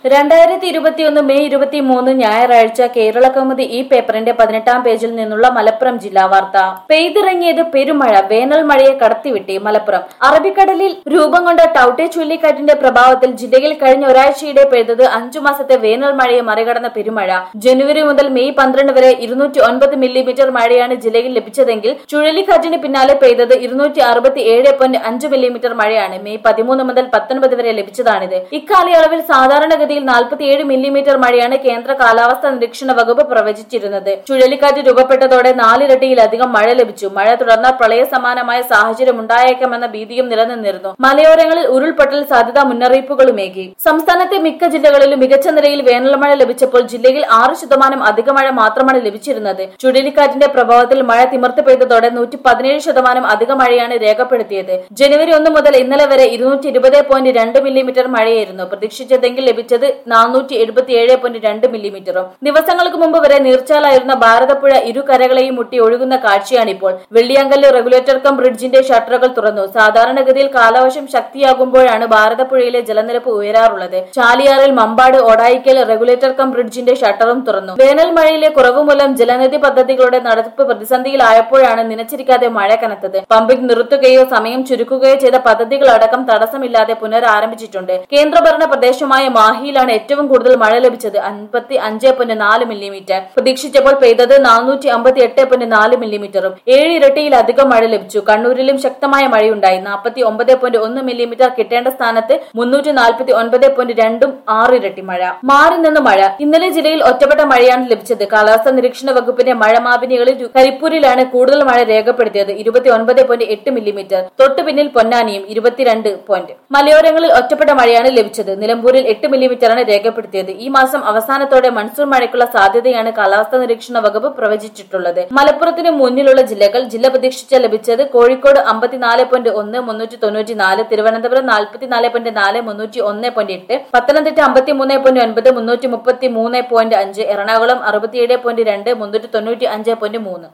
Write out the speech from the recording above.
രണ്ടായിരത്തി ഇരുപത്തിയൊന്ന് മെയ് ഇരുപത്തി മൂന്ന് ഞായറാഴ്ച കേരള കൗമുദി ഈ പേപ്പറിന്റെ പതിനെട്ടാം പേജിൽ നിന്നുള്ള മലപ്പുറം ജില്ലാ വാർത്ത പെയ്തിറങ്ങിയത് പെരുമഴ വേനൽ മഴയെ കടത്തിവിട്ടി മലപ്പുറം അറബിക്കടലിൽ രൂപം കൊണ്ട ടൌട്ടെ ചുഴലിക്കാറ്റിന്റെ പ്രഭാവത്തിൽ ജില്ലയിൽ കഴിഞ്ഞ ഒരാഴ്ചയുടെ പെയ്തത് അഞ്ചു മാസത്തെ വേനൽ മഴയെ മറികടന്ന പെരുമഴ ജനുവരി മുതൽ മെയ് പന്ത്രണ്ട് വരെ ഇരുന്നൂറ്റി ഒൻപത് മില്ലിമീറ്റർ മഴയാണ് ജില്ലയിൽ ലഭിച്ചതെങ്കിൽ ചുഴലിക്കാറ്റിന് പിന്നാലെ പെയ്തത് ഇരുന്നൂറ്റി അറുപത്തി ഏഴ് പോയിന്റ് അഞ്ച് മില്ലിമീറ്റർ മഴയാണ് മെയ് പതിമൂന്ന് മുതൽ പത്തൊൻപത് വരെ ലഭിച്ചതാണിത് ഇക്കാലയളവിൽ സാധാരണഗതിയിൽ നാൽപ്പത്തിയേഴ് മില്ലിമീറ്റർ മഴയാണ് കേന്ദ്ര കാലാവസ്ഥാ നിരീക്ഷണ വകുപ്പ് പ്രവചിച്ചിരുന്നത് ചുഴലിക്കാറ്റ് രൂപപ്പെട്ടതോടെ നാലിരട്ടിയിലധികം മഴ ലഭിച്ചു മഴ തുടർന്നാൽ പ്രളയ സമാനമായ സാഹചര്യം ഉണ്ടായേക്കാമെന്ന ഭീതിയും നിലനിന്നിരുന്നു മലയോരങ്ങളിൽ ഉരുൾപൊട്ടൽ സാധ്യതാ മുന്നറിയിപ്പുകളുമേകി സംസ്ഥാനത്തെ മിക്ക ജില്ലകളിലും മികച്ച നിലയിൽ വേനൽ മഴ ലഭിച്ചപ്പോൾ ജില്ലയിൽ ആറ് ശതമാനം അധിക മഴ മാത്രമാണ് ലഭിച്ചിരുന്നത് ചുഴലിക്കാറ്റിന്റെ പ്രഭാവത്തിൽ മഴ തിമിർത്ത് പെയ്തതോടെ നൂറ്റി പതിനേഴ് ശതമാനം അധിക മഴയാണ് രേഖപ്പെടുത്തിയത് ജനുവരി ഒന്ന് മുതൽ ഇന്നലെ വരെ ഇരുന്നൂറ്റി ഇരുപത് പോയിന്റ് രണ്ട് മില്ലിമീറ്റർ മഴയായിരുന്നു പ്രതീക്ഷിച്ചതെങ്കിൽ ലഭിച്ചത് നാനൂറ്റി എഴുപത്തിയേഴ് പോയിന്റ് രണ്ട് മില്ലിമീറ്ററും ദിവസങ്ങൾക്ക് മുമ്പ് വരെ നീർച്ചാലായിരുന്ന ഭാരതപ്പുഴ ഇരു കരകളെയും മുട്ടി ഒഴുകുന്ന കാഴ്ചയാണിപ്പോൾ വെള്ളിയാങ്കല്ല് റെഗുലേറ്റർ കം ബ്രിഡ്ജിന്റെ ഷട്ടറുകൾ തുറന്നു സാധാരണഗതിയിൽ കാലവർഷം ശക്തിയാകുമ്പോഴാണ് ഭാരതപ്പുഴയിലെ ജലനിരപ്പ് ഉയരാറുള്ളത് ചാലിയാറിൽ മമ്പാട് ഒടായിക്കൽ റെഗുലേറ്റർ കം ബ്രിഡ്ജിന്റെ ഷട്ടറും തുറന്നു വേനൽ മഴയിലെ കുറവ് മൂലം ജലനിധി പദ്ധതികളുടെ നടത്തിപ്പ് പ്രതിസന്ധിയിലായപ്പോഴാണ് നിലച്ചിരിക്കാതെ മഴ കനത്തത് പമ്പിംഗ് നിർത്തുകയോ സമയം ചുരുക്കുകയോ ചെയ്ത പദ്ധതികളടക്കം തടസ്സമില്ലാതെ പുനരാരംഭിച്ചിട്ടുണ്ട് കേന്ദ്രഭരണ പ്രദേശമായ മാഹിയിലാണ് ഏറ്റവും കൂടുതൽ മഴ ലഭിച്ചത് അൻപത്തി അഞ്ച് പോയിന്റ് നാല് മില്ലിമീറ്റർ പ്രതീക്ഷിച്ചപ്പോൾ പെയ്തത് നാനൂറ്റി അമ്പത്തി എട്ട് പോയിന്റ് നാല് മില്ലിമീറ്ററും ഏഴ് ഇരട്ടിയിലധികം മഴ ലഭിച്ചു കണ്ണൂരിലും ശക്തമായ മഴയുണ്ടായി നാൽപ്പത്തി ഒമ്പത് പോയിന്റ് ഒന്ന് മില്ലിമീറ്റർ കിട്ടേണ്ട സ്ഥാനത്ത് മുന്നൂറ്റി നാൽപ്പത്തി ഒൻപത് പോയിന്റ് രണ്ടും ആറ് ഇരട്ടി മഴ മാറി നിന്ന് മഴ ഇന്നലെ ജില്ലയിൽ ഒറ്റപ്പെട്ട മഴയാണ് ലഭിച്ചത് കാലാവസ്ഥാ നിരീക്ഷണ വകുപ്പിന്റെ മഴ മാപിനികളിൽ കരിപ്പൂരിലാണ് കൂടുതൽ മഴ രേഖപ്പെടുത്തിയത് ഇരുപത്തി ഒൻപത് പോയിന്റ് എട്ട് മില്ലിമീറ്റർ തൊട്ടു പിന്നിൽ പൊന്നാനിയും ഇരുപത്തിരണ്ട് പോയിന്റ് മലയോരങ്ങളിൽ ഒറ്റപ്പെട്ട മഴയാണ് ലഭിച്ചത് നിലമ്പൂരിൽ എട്ട് മില്ലിമീറ്ററാണ് രേഖപ്പെടുത്തിയത് ഈ മാസം അവസാനത്തോടെ മൺസൂൺ മഴയ്ക്കുള്ള സാധ്യതയാണ് കാലാവസ്ഥാ നിരീക്ഷണ വകുപ്പ് പ്രവചിച്ചിട്ടുള്ളത് മലപ്പുറത്തിന് മുന്നിലുള്ള ജില്ലകൾ ജില്ല പ്രതീക്ഷിച്ച ലഭിച്ചത് കോഴിക്കോട് അമ്പത്തിനാല് പോയിന്റ് ഒന്ന് മുന്നൂറ്റി തൊണ്ണൂറ്റി നാല് തിരുവനന്തപുരം നാൽപ്പത്തിനാല് പോയിന്റ് നാല് മുന്നൂറ്റി ഒന്ന് പോയിന്റ് എട്ട് പത്തനംതിട്ട അമ്പത്തിമൂന്ന് പോയിന്റ് ഒൻപത് മുന്നൂറ്റി മുപ്പത്തി മൂന്ന് പോയിന്റ് അഞ്ച് എറണാകുളം അറുപത്തിയേഴ് പോയിന്റ് രണ്ട് മുന്നൂറ്റി തൊണ്ണൂറ്റി അഞ്ച് പോയിന്റ് മൂന്ന്